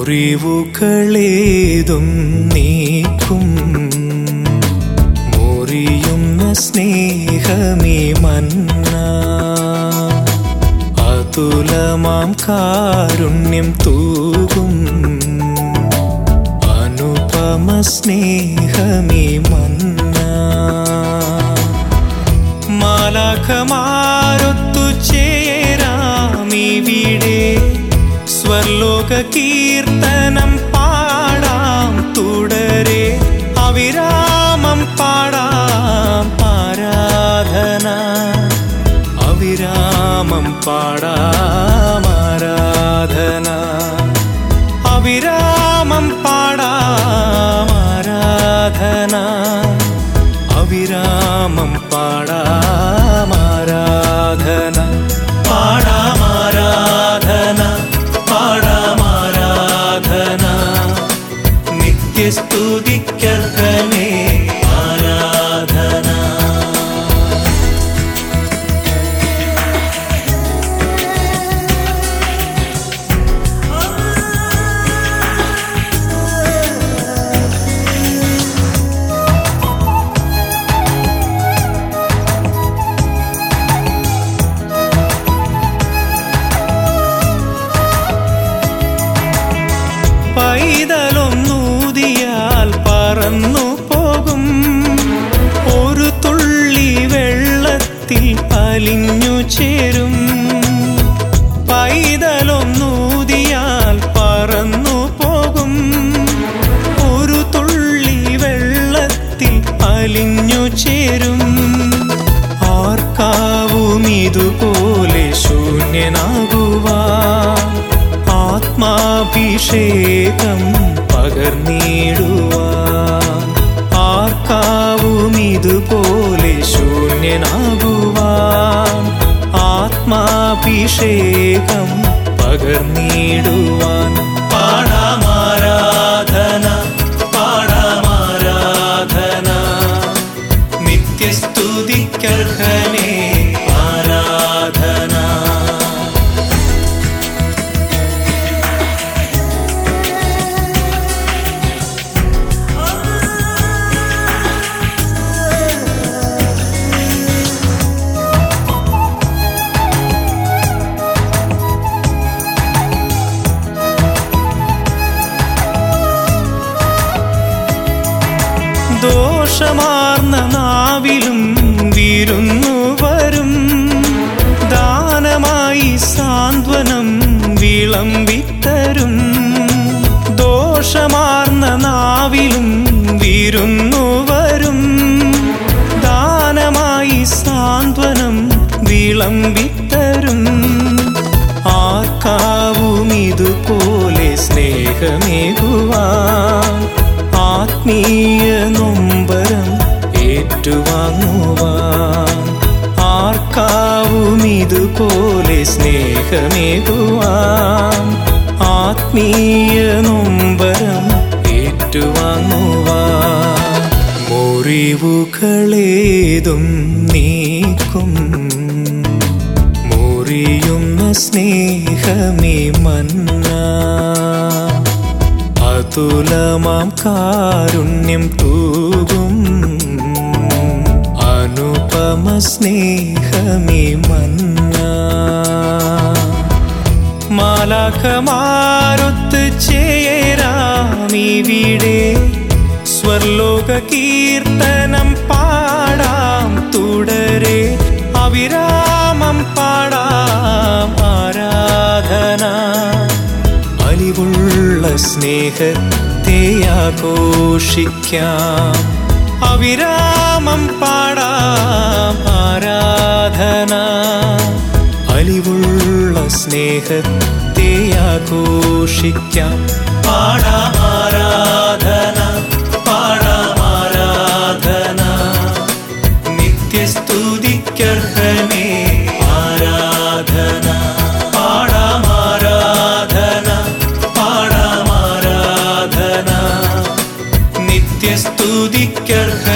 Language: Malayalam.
മുറിവുകളേതും നീക്കും മുറിയുന്ന സ്നേഹമേ മന്ന അതുലമാം കാരുണ്യം തൂകും അനുപമ സ്നേഹമേ മന്ന മാലാഖമാരൊത്തു ചേരാമിവിടെ സ്വർലോക കീർത്തനം പാടാം തുടരെ അവിരാമം പാടാം ആരാധന അവിരാമം പാടാം ആരാധന അവിരാമം പാടാം ആരാധന അവിരാമം പാടാമാരാധന പാടാമാരാധന പാടാമാരാധന നിത്യസ്തുതിക്കർഹനേ ആരാധന പൈതലൊന്നൂതിയാൽ പറന്നു പോകും ഒരു തുള്ളി വെള്ളത്തിൽ അലിഞ്ഞു ചേരും പൈതലൊന്നൂതിയാൽ പറന്നു പോകും ഒരു തുള്ളി വെള്ളത്തിൽ അലിഞ്ഞു ചേരും ആർക്കാവും ഇതുപോലെ ശൂന്യനാകുവാൻ ആത്മാഭിഷേകം പകർന്നിടുവാൻ ആർക്കാവും ഇതുപോലെ ശൂന്യനാകുവാൻ ആത്മാഭിഷേകം പകർന്നിടുവാൻ പാടാമാരാധന പാടാമാരാധന നിത്യസ്തുതിക്കർഹനേ ആരാധന ദോഷമാർന്ന നാവിലും വിരുന്നു വരും ദാനമായി സാന്ത്വനം വിളമ്പിത്തരും ദോഷമാർന്ന നാവിലും വിരുന്നു വരും ദാനമായി സാന്ത്വനം വിളമ്പിത്തരും ആർക്കാവും ഇതുപോലെ സ്നേഹമേകുവാൻ ആത്മീയ നൊമ്പരം ഏറ്റുവാങ്ങുവാൻ ആർക്കാവും ഇതുപോലെ സ്നേഹമേകുവാൻ ആത്മീയ നൊമ്പരം ഏറ്റുവാങ്ങുവാൻ മുറിവുകളേതും നീക്കും മുറിയുന്ന സ്നേഹമേ മന്ന അതുലമാം കാരുണ്യം തൂകും അനുപമ സ്നേഹമേ മന്ന മാലാഖമാരൊത്ത് ചേരാമിവിടെ സ്വർലോക കീർത്തനം പാടാം തുടരെ അവിരാമം പാടാം ആരാധന അലിവുള്ള സ്നേഹത്തെ ആഘോഷിക്കാം അവിരാമം പാടാം ആരാധന അലിവുള്ള സ്നേഹത്തെ ആഘോഷിക്കാം പാടാം ആരാധന പാടാം ആരാധന നിത്യസ്തുതിക്കർഹനേ ആരാധന പാടാം ആരാധന പാടാം ആരാധന നിത്യസ്തുതിക്കർഹ